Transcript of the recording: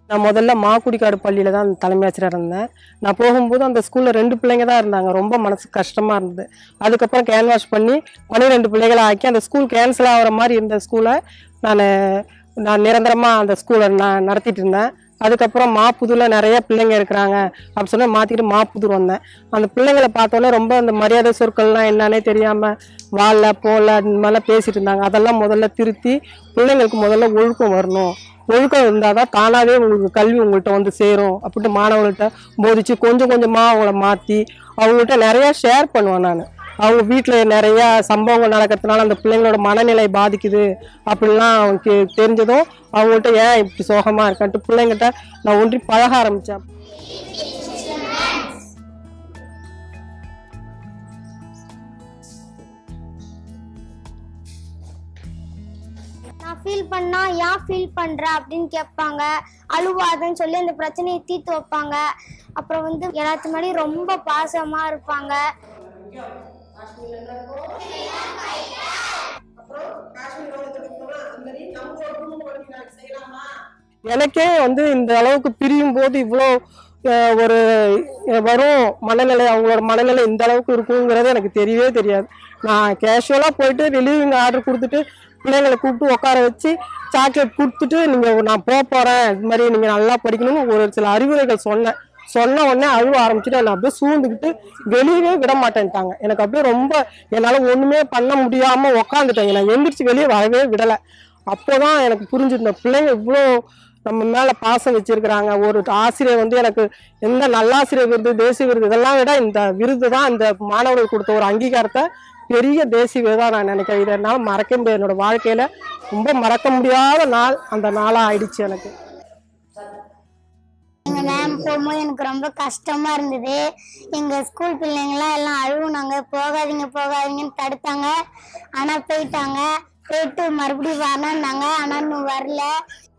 நான் முதல்ல மாக்குடிக்காடு பள்ளியில் தான் தலைமை ஆசிரியர் இருந்தேன் நான் போகும்போது அந்த ஸ்கூலில் ரெண்டு பிள்ளைங்க தான் இருந்தாங்க ரொம்ப மனசு கஷ்டமாக இருந்தது அதுக்கப்புறம் கேன்வாஷ் பண்ணி பன்னிரெண்டு பிள்ளைகளை ஆக்கி அந்த ஸ்கூல் கேன்சல் ஆகிற மாதிரி இருந்த ஸ்கூலை நான் நான் நிரந்தரமாக அந்த ஸ்கூலை நான் நடத்திட்டு இருந்தேன் அதுக்கப்புறம் மாப்புதூரில் நிறைய பிள்ளைங்க இருக்கிறாங்க அப்படி சொன்னா மாற்றிக்கிட்டு மாப்புதூர் வந்தேன் அந்த பிள்ளைங்களை பார்த்தோன்னே ரொம்ப அந்த மரியாதை சொற்கள்லாம் என்னன்னே தெரியாமல் வாழ போல இந்த மாதிரிலாம் பேசிட்டு இருந்தாங்க அதெல்லாம் முதல்ல திருத்தி பிள்ளைங்களுக்கு முதல்ல ஒழுக்கம் வரணும் ஒழுக்கம் இருந்தால் தான் தானாகவே உங்களுக்கு கல்வி உங்கள்கிட்ட வந்து சேரும் அப்படின்ட்டு மாணவர்கள்ட்ட போதிச்சு கொஞ்சம் கொஞ்சமாக அவங்கள மாற்றி அவங்கள்ட்ட நிறைய ஷேர் பண்ணுவேன் நான் அவங்க வீட்டில் நிறைய சம்பவங்கள் நடக்கிறதுனால அந்த பிள்ளைங்களோட மனநிலை பாதிக்குது அப்படிலாம் அவங்களுக்கு தெரிஞ்சதும் அவங்கள்ட்ட ஏன் இப்படி சோகமாக இருக்கான்ட்டு பிள்ளைங்கிட்ட நான் ஒன்றி பழக ஆரம்பித்தேன் நான் ஃபீல் பண்ணா ஏன் ஃபீல் பண்ற அப்படின்னு கேட்பாங்க அழுவாதன்னு சொல்லி அந்த பிரச்சனையை தீர்த்து வைப்பாங்க அப்புறம் வந்து எல்லாத்து முன்னாடி ரொம்ப பாசமா இருப்பாங்க எனக்கே வந்து இந்த அளவுக்கு பிரியும் போது இவ்வளோ அஹ், ஒரு அஹ், வரும் மனநிலை அவங்களோட மனநிலை இந்த அளவுக்கு இருக்குங்கிறது எனக்கு தெரியவே தெரியாது நான் கேஷுவலாக போயிட்டு ரிலீவிங் ஆர்டர் கொடுத்துட்டு பிள்ளைங்களை கூப்பிட்டு உட்கார வச்சு சாக்லேட் கொடுத்துட்டு நீங்கள் நான் போக போகிறேன் இது மாதிரி நீங்கள் நல்லா படிக்கணும்னு ஒரு சில அறிவுரைகள் சொன்னேன் சொன்ன உடனே அழுவ ஆரம்பிச்சுட்டு என்னை அப்படியே சூழ்ந்துக்கிட்டு வெளியவே விட மாட்டேன்ட்டாங்க எனக்கு அப்படியே ரொம்ப என்னால் ஒன்றுமே பண்ண முடியாமல் உக்காந்துட்டாங்க நான் எந்திரிச்சு வெளியே வரவே விடலை அப்போதான் எனக்கு புரிஞ்சிருந்த பிள்ளைங்க இவ்வளோ நம்ம மேலே பாசம் வச்சிருக்கிறாங்க ஒரு ஆசிரியர் வந்து எனக்கு எந்த நல்லாசிரியர் விருது தேசிய விருது இதெல்லாம் விட இந்த விருது தான் இந்த மாணவர்கள் கொடுத்த ஒரு அங்கீகாரத்தை பெரிய தேசிய விருதாக நான் நினைக்கிறேன் இதை என்னால் மறக்க முடியாது என்னோட வாழ்க்கையில் ரொம்ப மறக்க முடியாத நாள் அந்த நாளாக ஆயிடுச்சு எனக்கு எங்க மேம் போகும்போது எனக்கு ரொம்ப கஷ்டமா இருந்தது எங்க ஸ்கூல் பிள்ளைங்களாம் எல்லாம் அழுவுனாங்க போகாதீங்க போகாதீங்கன்னு தடுத்தாங்க ஆனா போயிட்டாங்க போயிட்டு மறுபடியும் வரணுன்னாங்க ஆனா இன்னும் வரல